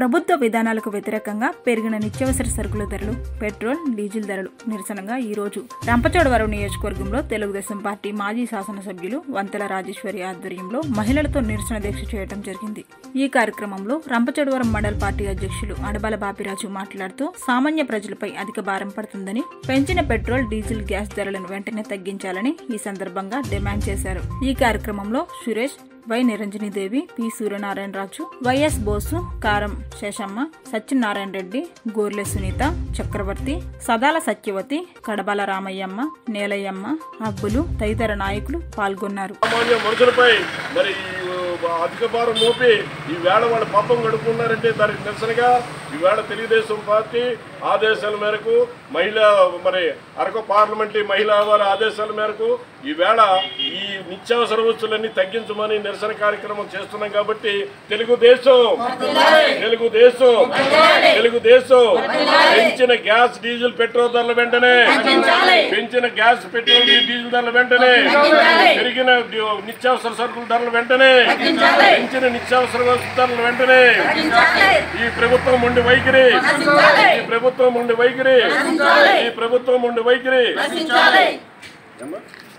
ప్రభుత్వ విధానాలకు వ్యతిరేకంగా పెరిగిన నిత్యావసర సరుకుల ధరలు పెట్రోల్ డీజిల్ ధరలు నిరసనగా ఈ రోజు రంపచోడవరం నియోజకవర్గంలో తెలుగుదేశం పార్టీ మాజీ శాసనసభ్యులు వంతెల రాజేశ్వరి ఆధ్వర్యంలో మహిళలతో నిరసన దీక్ష చేయడం జరిగింది ఈ కార్యక్రమంలో రంపచోడవరం మండల పార్టీ అధ్యక్షులు అడబాల బాపిరాజు మాట్లాడుతూ సామాన్య ప్రజలపై అధిక భారం పడుతుందని పెంచిన పెట్రోల్ డీజిల్ గ్యాస్ ధరలను వెంటనే తగ్గించాలని ఈ సందర్భంగా డిమాండ్ చేశారు ఈ కార్యక్రమంలో Suresh Y Niranjanidevi P Suryanarayanaraju YS Bosu Karam Seshamma Satyanarayana Reddy గోర్లె Sunitha చక్రవర్తి సదాల సత్యవతి కడబల రామయ్యమ్మ నేలయ్యమ్మ అబ్బులు తదితర నాయకులు పాల్గొన్నారు సామాన్య మనుషులపై మరి ఈ అధిక భారం మోపి ఈ వేళ వాళ్ళ పాపం గడుపుకున్నారంటే దానికి నిరసనగా ఈవేళ తెలుగుదేశం పార్టీ ఆదేశాల మేరకు మహిళా మరి అరకు పార్లమెంటరీ మహిళా వారి ఆదేశాల మేరకు ఈవేళ ఈ నిత్యావసర వస్తువులన్నీ తగ్గించమని నిరసన కార్యక్రమం చేస్తున్నాం కాబట్టి తెలుగుదేశం తెలుగుదేశం తెలుగుదేశం పెంచిన గ్యాస్ డీజిల్ పెట్రోల్ ధరల వెంటనే పెంచిన గ్యాస్ పెట్రోల్ డీజిల్ ధరల వెంటనే పెరిగిన డి- నిత్యావసర సరుకుల ధరలు వెంటనే పెంచిన నిత్యావసర వస్తు ధరలు వెంటనే ఈ ప్రభుత్వం ఉండి వైఖరి ఈ ప్రభుత్వం ఉండి వైఖరి ఈ ప్రభుత్వం ఉండి వైఖరి ఏమ్మా?